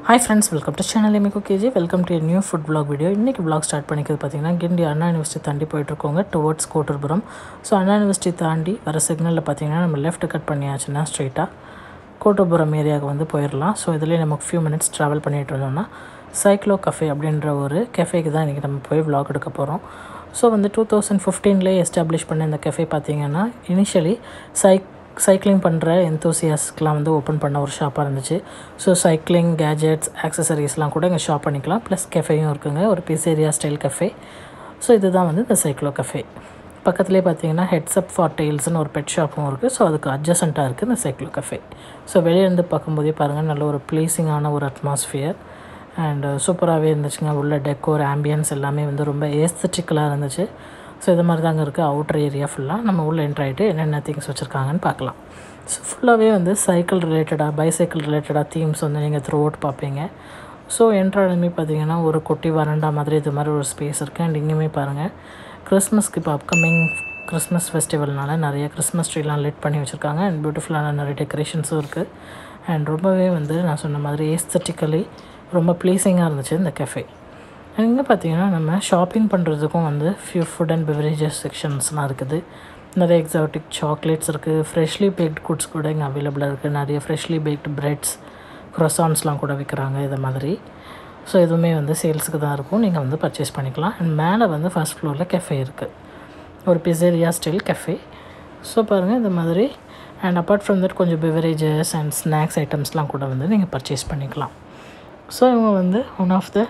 hi friends welcome to channel Amigo KG welcome to new food vlog video இன்றைக்கி vlog start பண்ணிக்கிறது பார்த்தீங்கன்னா Guindy Anna university தாண்டி போயிட்டுருக்கோங்க towards Kotturpuram so Anna university தாண்டி வர சிக்னலில் பார்த்தீங்கன்னா நம்ம லெஃப்ட் கட் பண்ணியாச்சுன்னா ஸ்ட்ரெயிட்டாக கோட்டூர்புரம் ஏரியாவுக்கு வந்து போயிடலாம் ஸோ இதுலேயே நமக்கு ஃபியூ மினிட்ஸ் ட்ராவல் பண்ணிகிட்டு இருந்தோம்னா சைக்ளோ கஃபே அப்படின்ற ஒரு கெஃபேக்கு தான் இன்றைக்கி நம்ம போய் vlog எடுக்க போகிறோம் ஸோ வந்து டூ தௌசண்ட் ஃபிஃப்டீன்லேயே எஸ்டாப்ளிஷ் பண்ண இந்த கெஃபே பார்த்தீங்கன்னா இனிஷியலி சைக் சைக்கிளிங் பண்ணுற எந்தோசியாஸ்க்கெலாம் வந்து ஓப்பன் பண்ண ஒரு ஷாப்பாக இருந்துச்சு ஸோ சைக்கிளிங் கேஜெட்ஸ் ஆக்சசரிஸ்லாம் கூட இங்கே ஷாப் பண்ணிக்கலாம் ப்ளஸ் கெஃபேயும் இருக்குங்க ஒரு பிசேரியா ஸ்டைல் கஃபே ஸோ இதுதான் வந்து இந்த சைக்ளோ கஃபே பக்கத்துலேயே பார்த்தீங்கன்னா ஹெட்ஸ்அப் ஃபார் டெயில்ஸ்னு ஒரு பெட் ஷாப்பும் இருக்குது ஸோ அதுக்கு அட்ஜசண்ட்டாக இருக்குது இந்த சைக்ளோ கஃபே ஸோ வெளியேருந்து பார்க்கும்போதே பாருங்கள் நல்ல ஒரு ப்ளீஸிங்கான ஒரு அட்மாஸ்ஃபியர் அண்டு சூப்பராகவே இருந்துச்சுங்க உள்ள டெக்கோர் ஆம்பியன்ஸ் எல்லாமே வந்து ரொம்ப ஏஸ்தட்டிக்கலாக இருந்துச்சு ஸோ இது மாதிரி தாங்க இருக்குது அவுட்டர் ஏரியா ஃபுல்லாக நம்ம உள்ளே என்ட்ரு ஆகிட்டு என்னென்ன திங்ஸ் வச்சுருக்காங்கன்னு பார்க்கலாம் ஸோ ஃபுல்லாகவே வந்து சைக்கிள் ரிலேட்டடாக பைசைக்கிள் ரிலேட்டடாக தீம்ஸ் வந்து நீங்கள் த்ரூ அவுட் பார்ப்பீங்க ஸோ என்ட்ராலுமே பார்த்தீங்கன்னா ஒரு குட்டி வறண்டா மாதிரி இது மாதிரி ஒரு ஸ்பேஸ் இருக்குது அண்ட் இங்கேயுமே பாருங்கள் கிறிஸ்மஸ்க்கு இப்போ அப்கமிங் கிறிஸ்மஸ் ஃபெஸ்டிவல்னால நிறைய கிறிஸ்மஸ் ட்ரீலாம் லிட் பண்ணி வச்சுருக்காங்க அண்ட் பியூட்டிஃபுல்லான நிறைய டெக்கரேஷன்ஸும் இருக்குது அண்ட் ரொம்பவே வந்து நான் சொன்ன மாதிரி ஏஸ்தட்டிக்கலி ரொம்ப ப்ளீஸிங்காக இருந்துச்சு இந்த கெஃபே அண்ட் இங்கே பார்த்தீங்கன்னா நம்ம ஷாப்பிங் பண்ணுறதுக்கும் வந்து ஃபியூ ஃபுட் அண்ட் பெவரேஜஸ் செக்ஷன்ஸ்லாம் இருக்குது நிறைய எக்ஸாட்டிக் சாக்லேட்ஸ் இருக்குது ஃப்ரெஷ்லி பேக்ட் குட்ஸ் கூட இங்கே அவைலபிளாக இருக்குது நிறைய ஃப்ரெஷ்லி பேக்டு பிரெட்ஸ் க்ரொசான்ஸ்லாம் கூட விற்கிறாங்க இதை மாதிரி ஸோ எதுவுமே வந்து சேல்ஸுக்கு தான் இருக்கும் நீங்கள் வந்து பர்ச்சேஸ் பண்ணிக்கலாம் அண்ட் மேலே வந்து ஃபஸ்ட் ஃப்ளோரில் கெஃபே இருக்குது ஒரு பிசேரியா ஸ்டைல் கெஃபே ஸோ பாருங்கள் இந்த மாதிரி அண்ட் அப்பார்ட் ஃப்ரம் தட் கொஞ்சம் பெவரேஜஸ் அண்ட் ஸ்நாக்ஸ் ஐட்டம்ஸ்லாம் கூட வந்து நீங்கள் பர்ச்சேஸ் பண்ணிக்கலாம் ஸோ இவங்க வந்து one of the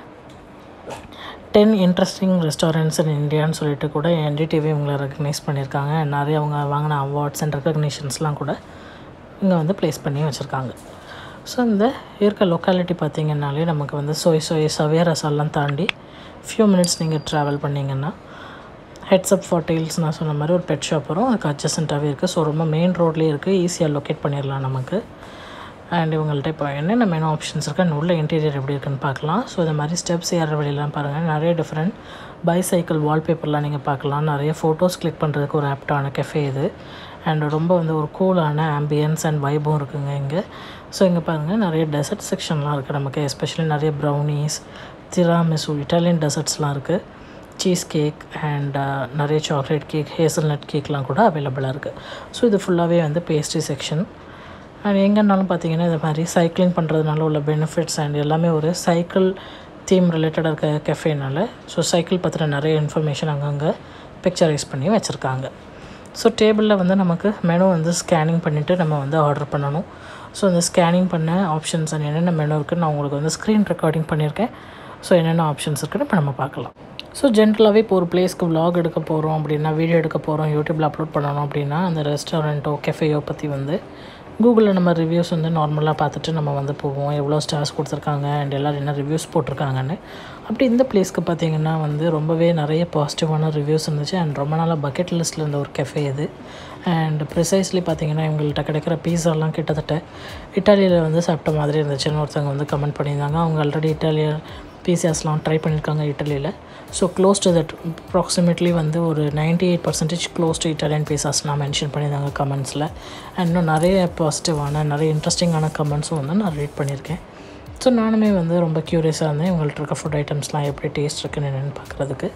ten interesting restaurants in இந்தியான்னு சொல்லிட்டு கூட என்டிடிவி இவங்களை ரெக்கக்னைஸ் பண்ணியிருக்காங்க நிறைய அவங்க வாங்கின அவார்ட்ஸ் அண்ட் ரெக்கக்னிஷன்ஸ்லாம் கூட இங்கே வந்து ப்ளேஸ் பண்ணி வச்சுருக்காங்க ஸோ இந்த இருக்க லொக்காலிட்டி பார்த்திங்கனாலே நமக்கு வந்து சோய் சோய் சவே ரசாலாம் தாண்டி ஃபியூ மினிட்ஸ் நீங்கள் ட்ராவல் பண்ணிங்கன்னா ஹெட்ஸ்அப் ஃபார் டெயில்ஸ் நான் சொன்ன மாதிரி ஒரு பெட் ஷாப் வரும் அதுக்கு அட்ஜஸ்டண்ட்டாகவே இருக்குது ஸோ ரொம்ப மெயின் ரோட்லேயே இருக்குது ஈஸியாக லொக்கேட் பண்ணிடலாம் நமக்கு அண்ட் இவங்கள்ட்ட இப்போ என்னென்ன மெனு ஆப்ஷன்ஸ் இருக்குது அண்ட் உள்ள இன்டீரியர் எப்படி இருக்குன்னு பார்க்கலாம் ஸோ இந்த மாதிரி ஸ்டெப்ஸ் ஏற வழியெல்லாம் பாருங்கள் நிறைய டிஃப்ரெண்ட் பைசைக்கிள் வால்பேப்பர்லாம் நீங்கள் பார்க்கலாம் நிறைய ஃபோட்டோஸ் கிளிக் பண்ணுறதுக்கு ஒரு ஆப்டான கெஃபே இது அண்ட் ரொம்ப வந்து ஒரு கூலான ஆம்பியன்ஸ் அண்ட் வைபும் இருக்குங்க இங்கே ஸோ இங்கே பாருங்கள் நிறைய டெசர்ட் செக்ஷன்லாம் இருக்குது நமக்கு எஸ்பெஷலி நிறைய ப்ரௌனீஸ் திராமிசு இட்டாலியன் டெசர்ட்ஸ்லாம் இருக்குது சீஸ் கேக் அண்ட் நிறைய சாக்லேட் கேக் ஹேசல்நட் கேக்லாம் கூட அவைலபிளாக இருக்குது ஸோ இது ஃபுல்லாகவே வந்து பேஸ்ட்ரி செக்ஷன் அண்ட் எங்கேனாலும் பார்த்தீங்கன்னா இந்த மாதிரி சைக்கிளிங் பண்ணுறதுனால உள்ள பெனிஃபிட்ஸ் அண்ட் எல்லாமே ஒரு சைக்கிள் தீம் ரிலேட்டடாக இருக்க கெஃபேனால ஸோ சைக்கிள் பற்றின நிறைய இன்ஃபர்மேஷன் அங்கங்கே பிக்சரைஸ் பண்ணி வச்சுருக்காங்க ஸோ டேபிளில் வந்து நமக்கு மெனு வந்து ஸ்கேனிங் பண்ணிவிட்டு நம்ம வந்து ஆர்டர் பண்ணணும் ஸோ இந்த ஸ்கேனிங் பண்ண ஆப்ஷன்ஸ் அண்ட் என்னென்ன மெனு இருக்குன்னு நான் உங்களுக்கு வந்து ஸ்க்ரீன் ரெக்கார்டிங் பண்ணியிருக்கேன் ஸோ என்னென்ன ஆப்ஷன்ஸ் இருக்குன்னு இப்போ நம்ம பார்க்கலாம் ஸோ ஜென்ரலாகவே இப்போ ஒரு பிளேஸ்க்கு vlog எடுக்க போகிறோம் அப்படின்னா வீடியோ எடுக்க போகிறோம் யூடியூப்பில் அப்லோட் பண்ணணும் அப்படின்னா அந்த ரெஸ்டாரண்ட்டோ கெஃபேயோ பற்றி வந்து கூகுளில் நம்ம ரிவ்யூஸ் வந்து நார்மலாக பார்த்துட்டு நம்ம வந்து போவோம் எவ்வளோ ஸ்டார்ஸ் கொடுத்துருக்காங்க அண்ட் எல்லோரும் என்ன ரிவ்யூஸ் போட்டிருக்காங்கன்னு அப்படி இந்த பிளேஸ்க்கு பார்த்தீங்கன்னா வந்து ரொம்பவே நிறைய பாசிட்டிவான ரிவ்யூஸ் இருந்துச்சு அண்ட் ரொம்ப நாளாக பக்கெட் லிஸ்ட்டில் இருந்த ஒரு கெஃபே இது அண்ட் ப்ரிசைஸ்லி பார்த்தீங்கன்னா இவங்கள்ட்ட கிடைக்கிற பீஸாலாம் கிட்டத்தட்ட இட்டாலியில் வந்து சாப்பிட்ட மாதிரி இருந்துச்சுன்னு ஒருத்தவங்க வந்து கமெண்ட் பண்ணியிருந்தாங்க அவங்க ஆல்ரெடி இட்டாலியன் பீஸாஸ்லாம் ட்ரை பண்ணியிருக்காங்க இட்டலியில் so close to that approximately வந்து ஒரு ninety eight percentage close to Italian பீஸாஸ்லாம் மென்ஷன் பண்ணியிருந்தாங்க கமெண்ட்ஸில் அண்ட் இன்னும் நிறைய பாசிட்டிவான நிறைய இன்ட்ரெஸ்டிங்கான கமெண்ட்ஸும் வந்து நான் ரீட் பண்ணியிருக்கேன் ஸோ நானுமே வந்து ரொம்ப க்யூரியஸாக இருந்தேன் இவங்கள்ட்ட இருக்க ஃபுட் ஐட்டம்ஸ்லாம் எப்படி டேஸ்ட் இருக்குன்னு என்னென்னு பார்க்குறதுக்கு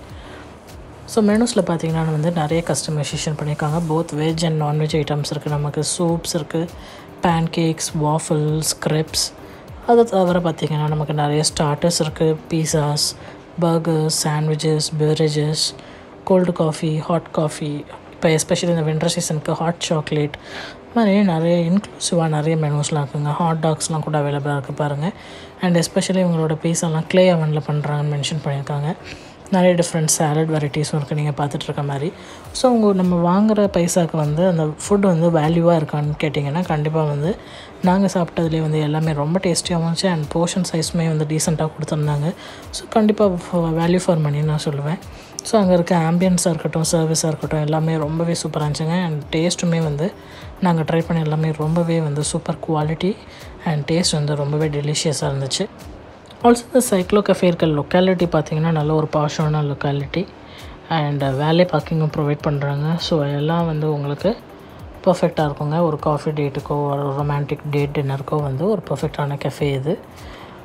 ஸோ மெனுஸில் பார்த்தீங்கன்னா வந்து நிறைய கஸ்டமைசேஷன் பண்ணியிருக்காங்க both veg and non veg items இருக்குது நமக்கு சூப்ஸ் இருக்குது பேன் கேக்ஸ் வாஃபிள்ஸ் கிரெப்ஸ் அதை தவிர பார்த்திங்கன்னா நமக்கு நிறைய ஸ்டார்டர்ஸ் இருக்குது pizzas burgers sandwiches beverages cold coffee hot coffee இப்போ எஸ்பெஷலி இந்த வின்டர் சீசனுக்கு ஹாட் சாக்லேட் மாதிரி நிறைய இன்க்ளூசிவாக நிறைய மெனூஸ்லாம் இருக்குங்க ஹாட் டாக்ஸ்லாம் கூட அவைலபிளாக இருக்குது பாருங்கள் அண்ட் எஸ்பெஷலி இவங்களோட பீஸெல்லாம் க்ளே அவனில் பண்ணுறாங்கன்னு மென்ஷன் பண்ணியிருக்காங்க நிறைய டிஃப்ரெண்ட் சாலட் வெரைட்டிஸும் இருக்குது நீங்கள் பார்த்துட்ருக்க மாதிரி ஸோ உங்கள் நம்ம வாங்குகிற பைசாவுக்கு வந்து அந்த ஃபுட் வந்து வேல்யூவாக இருக்கான்னு கேட்டிங்கன்னா கண்டிப்பாக வந்து நாங்கள் சாப்பிட்டதுலேயே வந்து எல்லாமே ரொம்ப டேஸ்டியாகவும் இருந்துச்சு அண்ட் போர்ஷன் சைஸுமே வந்து டீசெண்டாக கொடுத்துருந்தாங்க ஸோ கண்டிப்பாக வேல்யூ ஃபார் மணி நான் சொல்லுவேன் ஸோ அங்கே இருக்க ஆம்பியன்ஸாக இருக்கட்டும் சர்வீஸாக இருக்கட்டும் எல்லாமே ரொம்பவே சூப்பராக இருந்துச்சுங்க அண்ட் டேஸ்ட்டுமே வந்து நாங்கள் ட்ரை பண்ண எல்லாமே ரொம்பவே வந்து சூப்பர் குவாலிட்டி அண்ட் டேஸ்ட் வந்து ரொம்பவே டெலிஷியஸாக இருந்துச்சு ஆல்சோ இந்த சைக்ளோ கஃபே இருக்க லொக்காலிட்டி பார்த்திங்கன்னா நல்ல ஒரு பாஷான லொக்காலிட்டி அண்ட் வேலே பார்க்கிங்கும் ப்ரொவைட் பண்ணுறாங்க ஸோ எல்லாம் வந்து உங்களுக்கு பர்ஃபெக்டாக இருக்குங்க ஒரு காஃபி டேட்டுக்கோ ஒரு ரொமான்டிக் டேட் டின்னருக்கோ வந்து ஒரு பர்ஃபெக்டான கெஃபே இது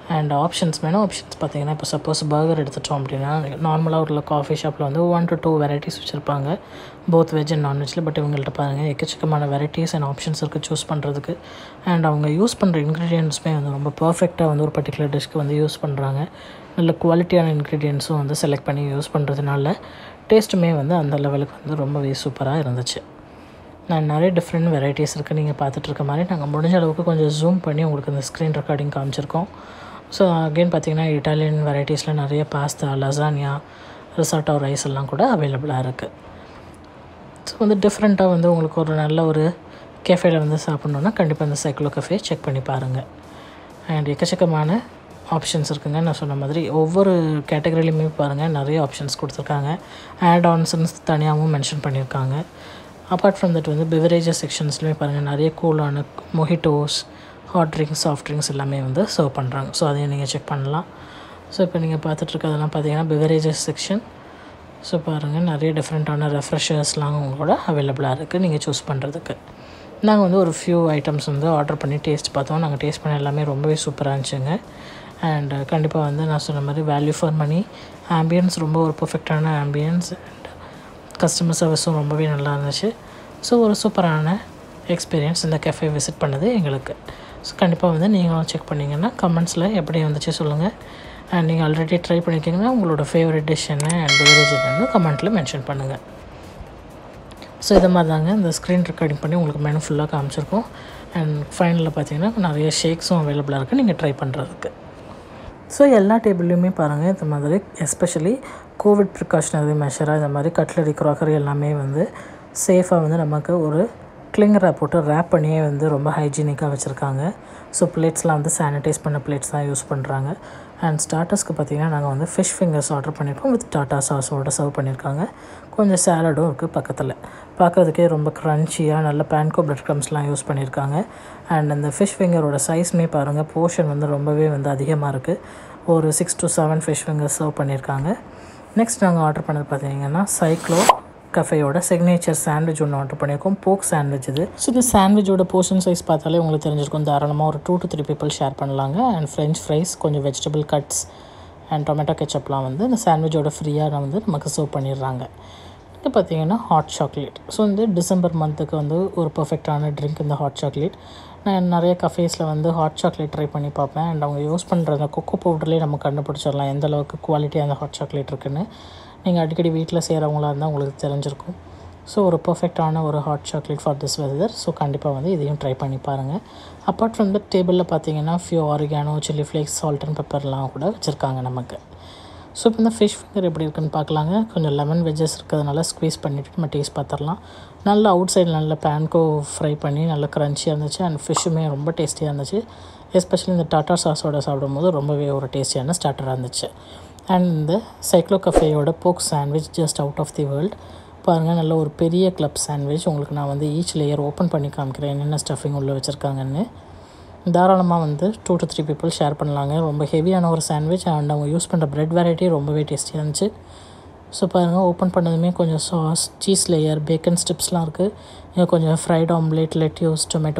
அண்ட் ஆப்ஷன்ஸ் வேணும் ஆப்ஷன்ஸ் பார்த்தீங்கன்னா இப்போ சப்போஸ் பர்கர் எடுத்துட்டோம் அப்படின்னா நார்மலாக ஒரு காஃபி ஷாப்பில் வந்து ஒன் டு டூ வெரைட்டிஸ் வச்சுருப்பாங்க போத் வெஜ் அண்ட் நான்வெஜ்ஜில் பட் இவங்கள்ட்ட பாருங்கள் எக்கச்சக்கமான வெரைட்டிஸ் அண்ட் ஆப்ஷன்ஸ் இருக்குது சூஸ் பண்ணுறதுக்கு அண்ட் அவங்க யூஸ் பண்ணுற இன்க்ரீடியன்ட்ஸுமே வந்து ரொம்ப பர்ஃபெக்டாக வந்து ஒரு பர்டிகுலர் டிஷ்க்கு வந்து யூஸ் பண்ணுறாங்க நல்ல குவாலிட்டியான இன்க்ரீடியன்ஸும் வந்து செலக்ட் பண்ணி யூஸ் பண்ணுறதுனால டேஸ்ட்டுமே வந்து அந்த லெவலுக்கு வந்து ரொம்பவே சூப்பராக இருந்துச்சு நான் நிறைய டிஃப்ரெண்ட் வெரைட்டிஸ் இருக்குது நீங்கள் பார்த்துட்டு இருக்க மாதிரி நாங்கள் முடிஞ்ச அளவுக்கு கொஞ்சம் ஜூம் பண்ணி உங்களுக்கு இந்த ஸ்க்ரீன் ரெக்கார்டிங் காமிச்சிருக்கோம் ஸோ அகெயின் பார்த்தீங்கன்னா இட்டாலியன் வெரைட்டிஸில் நிறைய பாஸ்தா லசானியா ரிசாட்டோ ரைஸ் எல்லாம் கூட அவைலபிளாக இருக்குது ஸோ வந்து டிஃப்ரெண்ட்டாக வந்து உங்களுக்கு ஒரு நல்ல ஒரு கேஃபேல வந்து சாப்பிட்ணுன்னா கண்டிப்பாக இந்த சைக்கிளோ கஃபே செக் பண்ணி பாருங்கள் அண்ட் எக்கச்சக்கமான ஆப்ஷன்ஸ் இருக்குங்க நான் சொன்ன மாதிரி ஒவ்வொரு கேட்டகரிலையுமே பாருங்கள் நிறைய ஆப்ஷன்ஸ் கொடுத்துருக்காங்க ஆட் ஆன்ஸ்ன்னு தனியாகவும் மென்ஷன் பண்ணியிருக்காங்க அப்பார்ட் ஃப்ரம் தட் வந்து பிவரேஜஸ் செக்ஷன்ஸ்லையுமே பாருங்கள் நிறைய கூலான mojitos hot drinks soft drinks எல்லாமே வந்து சர்வ் பண்ணுறாங்க ஸோ அதையும் நீங்கள் செக் பண்ணலாம் ஸோ இப்போ நீங்கள் பார்த்துட்ருக்கதெல்லாம் பார்த்தீங்கன்னா பிவரேஜஸ் செக்ஷன் ஸோ பாருங்கள் நிறைய டிஃப்ரெண்ட்டான ரெஃப்ரெஷர்ஸ்லாம் உங்களோட அவைலபிளாக இருக்குது நீங்கள் சூஸ் பண்ணுறதுக்கு நாங்கள் வந்து ஒரு ஃபியூ ஐட்டம்ஸ் வந்து ஆர்டர் பண்ணி டேஸ்ட் பார்த்தோம் நாங்கள் டேஸ்ட் பண்ண எல்லாமே ரொம்பவே சூப்பராக இருந்துச்சுங்க அண்ட் கண்டிப்பாக வந்து நான் சொன்ன மாதிரி வேல்யூ ஃபார் மணி ஆம்பியன்ஸ் ரொம்ப ஒரு பர்ஃபெக்டான ஆம்பியன்ஸ் அண்ட் கஸ்டமர் சர்வீஸும் ரொம்பவே நல்லா இருந்துச்சு ஸோ ஒரு சூப்பரான எக்ஸ்பீரியன்ஸ் இந்த கெஃபே விசிட் பண்ணது எங்களுக்கு ஸோ கண்டிப்பாக வந்து நீங்களும் செக் பண்ணிங்கன்னா கமெண்ட்ஸில் எப்படி வந்துச்சு சொல்லுங்கள் அண்ட் நீங்கள் ஆல்ரெடி ட்ரை பண்ணியிருக்கீங்கன்னா உங்களோட ஃபேவரட் டிஷ் என்ன அண்ட் பெவரேஜ் என்னன்னு கமெண்ட்டில் மென்ஷன் பண்ணுங்கள் ஸோ இதை மாதிரி தாங்க இந்த ஸ்க்ரீன் ரெக்கார்டிங் பண்ணி உங்களுக்கு மெனு ஃபுல்லாக காமிச்சிருக்கோம் அண்ட் ஃபைனலில் பார்த்தீங்கன்னா நிறைய ஷேக்ஸும் அவைலபிளாக இருக்குது நீங்கள் ட்ரை பண்ணுறதுக்கு ஸோ எல்லா டேபிள்லையுமே பாருங்கள் இந்த மாதிரி எஸ்பெஷலி கோவிட் ப்ரிகாஷனரி மெஷராக இந்த மாதிரி கட்லரி க்ராக்கரி எல்லாமே வந்து சேஃபாக வந்து நமக்கு ஒரு கிளிங்கரை போட்டு ரேப் பண்ணியே வந்து ரொம்ப ஹைஜீனிக்காக வச்சுருக்காங்க ஸோ பிளேட்ஸ்லாம் வந்து சானிடைஸ் பண்ண பிளேட்ஸ் தான் யூஸ் பண்ணுறாங்க அண்ட் ஸ்டார்டர்ஸ்க்கு பார்த்திங்கன்னா நாங்கள் வந்து ஃபிஷ் ஃபிங்கர்ஸ் ஆர்டர் பண்ணியிருக்கோம் வித் டாட்டா சாஸோட சர்வ் பண்ணியிருக்காங்க கொஞ்சம் சேலடும் இருக்குது பக்கத்தில் பார்க்குறதுக்கே ரொம்ப க்ரன்ச்சியாக நல்ல பேன்கோ பிரெட் க்ரம்ஸ்லாம் யூஸ் பண்ணியிருக்காங்க அண்ட் அந்த ஃபிஷ் ஃபிங்கரோட சைஸ்மே பாருங்கள் போர்ஷன் வந்து ரொம்பவே வந்து அதிகமாக இருக்குது ஒரு six to seven fish fingers serve பண்ணியிருக்காங்க நெக்ஸ்ட் நாங்கள் ஆர்டர் பண்ணது பார்த்தீங்கன்னா சைக்ளோ கஃபேயோட சிக்னேச்சர் சாண்ட்விச் ஒன்று ஆர்டர் பண்ணியிருக்கோம் போக் சாண்ட்விச் இது ஸோ இந்த சாண்ட்விச்சோட போர்ஷன் சைஸ் பார்த்தாலே உங்களுக்கு தெரிஞ்சிருக்கும் தாராளமாக ஒரு two to three people share பண்ணலாங்க அண்ட் ஃப்ரெஞ்ச் ஃப்ரைஸ் கொஞ்சம் வெஜிடபிள் கட்ஸ் அண்ட் டொமேட்டோ கெச்சப்லாம் வந்து இந்த சாண்ட்விச்சோட ஃப்ரீயாக வந்து நமக்கு சர்வ் பண்ணிடுறாங்க இது பார்த்தீங்கன்னா ஹாட் சாக்லேட் ஸோ இந்த டிசம்பர் மந்த்துக்கு வந்து ஒரு பர்ஃபெக்டான ட்ரிங்க் இந்த ஹாட் சாக்லேட் நான் நிறைய கஃபேஸில் வந்து ஹாட் சாக்லேட் ட்ரை பண்ணி பார்ப்பேன் அண்ட் அவங்க யூஸ் பண்ணுற அந்த கொக்கோ பவுடர்லேயே நம்ம கண்டுபிடிச்சிடலாம் எந்த அளவுக்கு குவாலிட்டியாக அந்த ஹாட் சாக்லேட் இருக்குன்னு நீங்கள் அடிக்கடி வீட்டில் செய்கிறவங்களா இருந்தால் உங்களுக்கு தெரிஞ்சிருக்கும் ஸோ ஒரு பர்ஃபெக்டான ஒரு hot chocolate for this weather so கண்டிப்பாக வந்து இதையும் ட்ரை பண்ணி பாருங்கள் அப்பார்ட் ஃப்ரம் த டேபிளில் பார்த்தீங்கன்னா few oregano chilli flakes salt and பெப்பர்லாம் கூட வச்சுருக்காங்க நமக்கு ஸோ இப்போ இந்த ஃபிஷ் ஃபிங்கர் எப்படி இருக்குன்னு பார்க்கலாங்க கொஞ்சம் லெமன் வெஜ்ஜஸ் இருக்கிறதுனால ஸ்க்வீஸ் பண்ணிவிட்டு நம்ம டேஸ்ட் பார்த்துடலாம் நல்லா அவுட் சைடில் நல்ல பேன்கோ ஃப்ரை பண்ணி நல்லா க்ரன்ச்சியாக இருந்துச்சு அண்ட் ஃபிஷ்ஷுமே ரொம்ப டேஸ்டியாக இருந்துச்சு எஸ்பெஷலி இந்த டாட்டா சாஸோட சாப்பிடும்போது ரொம்பவே ஒரு டேஸ்டியான ஸ்டார்டராக இருந்துச்சு அண்ட் இந்த சைக்ளோ கஃபேயோட pork sandwich just out of the world பாருங்கள் நல்ல ஒரு பெரிய கிளப் சாண்ட்விச் உங்களுக்கு நான் வந்து ஈச் லேயர் ஓப்பன் பண்ணி காமிக்கிறேன் என்னென்ன ஸ்டஃபிங் உள்ளே வச்சுருக்காங்கன்னு தாராளமாக வந்து two to three people share பண்ணலாங்க ரொம்ப ஹெவியான ஒரு சாண்ட்விச் அண்ட் அவங்க யூஸ் பண்ணுற ப்ரெட் வெரைட்டி ரொம்பவே டேஸ்டியாக இருந்துச்சு ஸோ பாருங்கள் ஓப்பன் பண்ணதுமே கொஞ்சம் சாஸ் சீஸ் லேயர் பேக்கன் ஸ்டிப்ஸ்லாம் இருக்குது இங்கே கொஞ்சம் fried omelette lettuce tomato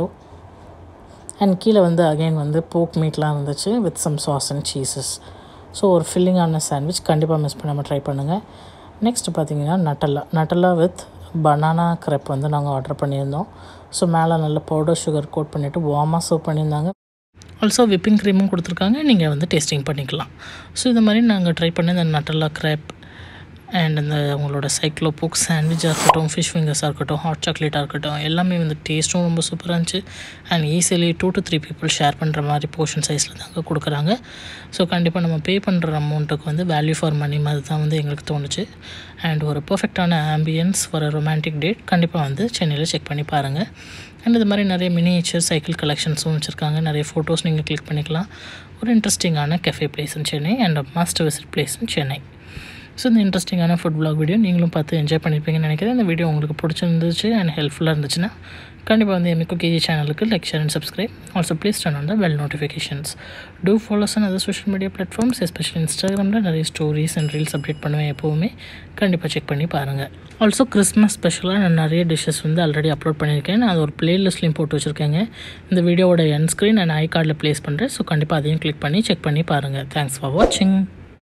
and கீழே வந்து அகைன் வந்து போக் மீட்லாம் இருந்துச்சு with some sauce and cheeses so ஒரு ஃபில்லிங்கான சாண்ட்விச் கண்டிப்பாக மிஸ் பண்ணாமல் ட்ரை பண்ணுங்கள் நெக்ஸ்ட் பார்த்தீங்கன்னா நட்டல்லா நட்டல்லா வித் பனானா க்ரெப் வந்து நாங்கள் ஆர்டர் பண்ணியிருந்தோம் ஸோ மேலே நல்ல பவுடர் சுகர் கோட் பண்ணிவிட்டு வார்மாக சர்வ் பண்ணியிருந்தாங்க ஆல்சோ விப்பிங் க்ரீமும் கொடுத்துருக்காங்க நீங்கள் வந்து டேஸ்டிங் பண்ணிக்கலாம் ஸோ இந்த மாதிரி நாங்கள் ட்ரை பண்ண இந்த நட்டல்லா க்ரெப் அண்ட் இந்த உங்களோட சைக்ளோ போக் சாண்ட்விச்சாக இருக்கட்டும் ஃபிஷ் ஃபிங்கர்ஸாக இருக்கட்டும் ஹாட் சாக்லேட்டாக இருக்கட்டும் எல்லாமே வந்து டேஸ்ட்டும் ரொம்ப சூப்பராக இருந்துச்சு and easily two to three people share பண்ணுற மாதிரி போர்ஷன் சைஸில் தாங்க கொடுக்குறாங்க ஸோ கண்டிப்பாக நம்ம பே பண்ணுற அமௌண்ட்டுக்கு வந்து வேல்யூ ஃபார் மணி மாதிரி தான் வந்து எங்களுக்கு தோணுச்சு அண்ட் ஒரு பர்ஃபெக்டான ஆம்பியன்ஸ் ஃபார் ரொமான்டிக் டேட் கண்டிப்பாக வந்து சென்னையில் செக் பண்ணி பாருங்கள் அண்ட் இது மாதிரி நிறைய மினியேச்சர் சைக்கிள் கலெக்ஷன்ஸும் வச்சுருக்காங்க நிறைய ஃபோட்டோஸ் நீங்கள் கிளிக் பண்ணிக்கலாம் ஒரு இன்ட்ரெஸ்டிங்கான cafe place in Chennai and must visit place in Chennai so இந்த இன்ட்ரெஸ்டிங்கான ஃபுட் vlog வீடியோ நீங்களும் பார்த்து என்ஜாய் பண்ணியிருப்பீங்கன்னு நினைக்கிறேன் இந்த வீடியோ உங்களுக்கு பிடிச்சிருந்துச்சு அண்ட் ஹெல்ப்ஃபுல்லாக இருந்துச்சுன்னா கண்டிப்பாக வந்து எமிகோ கேஜி சேனலுக்கு like share and subscribe also please turn on the bell notifications to follows and other social media platforms especially இன்ஸ்டாகிராமில் நிறைய ஸ்டோரிஸ் அண்ட் ரீல்ஸ் அப்டேட் பண்ணுவேன் எப்போவுமே கண்டிப்பாக செக் பண்ணி பாருங்கள் ஆல்சோ கிறிஸ்மஸ் ஸ்பெஷலாக நான் நிறைய டிஷ்ஷஸ் வந்து ஆல்ரெடி அப்லோட் பண்ணியிருக்கேன் நான் அது ஒரு பிளேலிஸ்ட்லையும் போட்டு வச்சுருக்கேங்க இந்த வீடியோவோட என் ஸ்க்ரீன் நான் ஐ கார்டில் ப்ளேஸ் பண்ணுறேன் ஸோ கண்டிப்பாக அதையும் கிளிக் பண்ணி செக் பண்ணி பாருங்கள் தேங்க்ஸ் ஃபார் வாட்சிங்